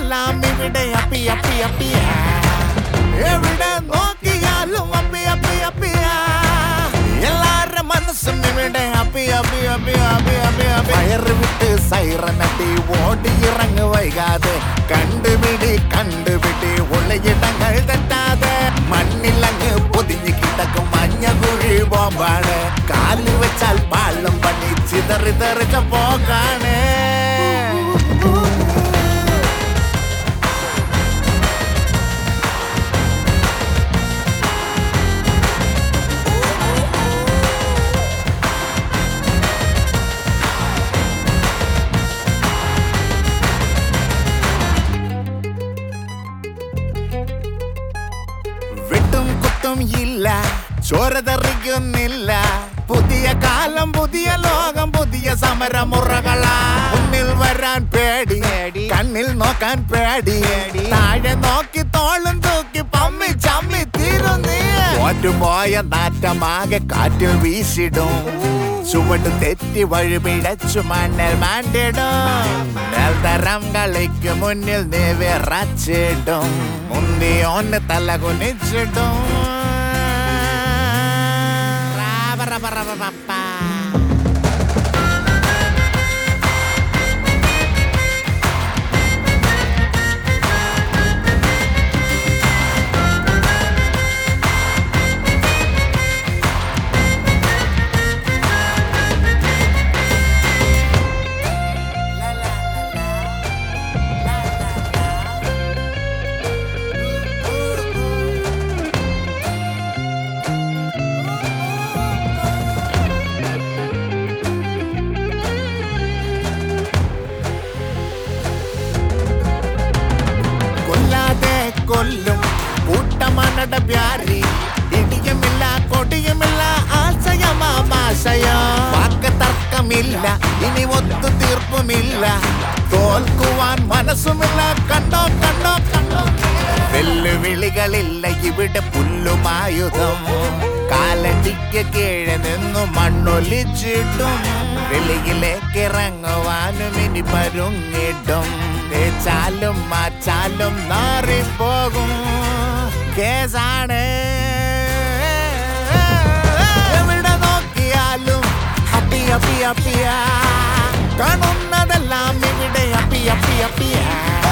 കാണുന്നതെല്ലാം ഇവിടെ അപ്പി അപ്പി അപ്പിയ എവിടെ നോക്കിയാലും അപ്പി അപ്പി അപ്പിയ എല്ലാരുടെ മനസ്സും ഇവിടെ അപ്പി അപ്പി അപ്പി അപ്പി അപ്പി അപ്പി വയറ് വിട്ട് സൈറനട്ടി ഓടി ഇറങ്ങ് വൈകാതെ കണ്ടുപിടി കണ്ടുപിടി ഉള്ളയിടങ്ങൾ തെറ്റാതെ മണ്ണിലങ്ങ് പൊതിഞ്ഞ് കിടക്കും മഞ്ഞ കുഴി ബോംബാണ് കാലിൽ വെച്ചാൽ പാളം പണി ചിതറി തെറിച്ച പോകാണ് വെട്ടും കുത്തും ഇല്ല ചോര തെറിക്കുന്നില്ല പുതിയ കാലം പുതിയ ലോകം പുതിയ സമരമുറകളാ മുന്നിൽ വരാൻ പേടി കണ്ണിൽ നോക്കാൻ പേടി താഴെ നോക്കി തോളും തൂക്കി പമ്മി ചമ്മി തീരുന്നീ പോയ നാറ്റമാകെ കാറ്റിൽ വീശിടും ചുവട് തെറ്റി വഴി പിഴച്ചു മണ്ണിൽ മാണ്ടിടും തരം കളിക്ക് മുന്നിൽ നീ വിറച്ചിടും മുന്തിയോന്ന് തല കുനിച്ചിടും റാബ റബ റബ പപ്പ. കൊല്ലാതെ കൊല്ലും കൂട്ടമനട വ്യാരി ഇടിയുമില്ല കൊടിയുമില്ല ആശയമാശയോ വാക്ക് തർക്കമില്ല ഇനി ഒത്തു തീർപ്പുമില്ല തോൽക്കുവാൻ മനസ്സുമില്ല കണ്ടോ കണ്ടോ കണ്ടോ വെല്ലുവിളികളില്ല ഇവിടെ പുല്ലുമായുധം കാലടിക്ക് കീഴെ നിന്നു മണ്ണൊലിച്ചിട്ടും വെളിയിലേക്ക് ഇറങ്ങുവാനും ഇനി പരുങ്ങിടും തേച്ചാലും മാച്ചാലും നാറിപ്പോകും കേസാണ് എവിടെ നോക്കിയാലും അപ്പി അപ്പി അപ്പിയ കാണുന്നതെല്ലാം ഇവിടെ അപ്പി അപ്പി അപ്പിയ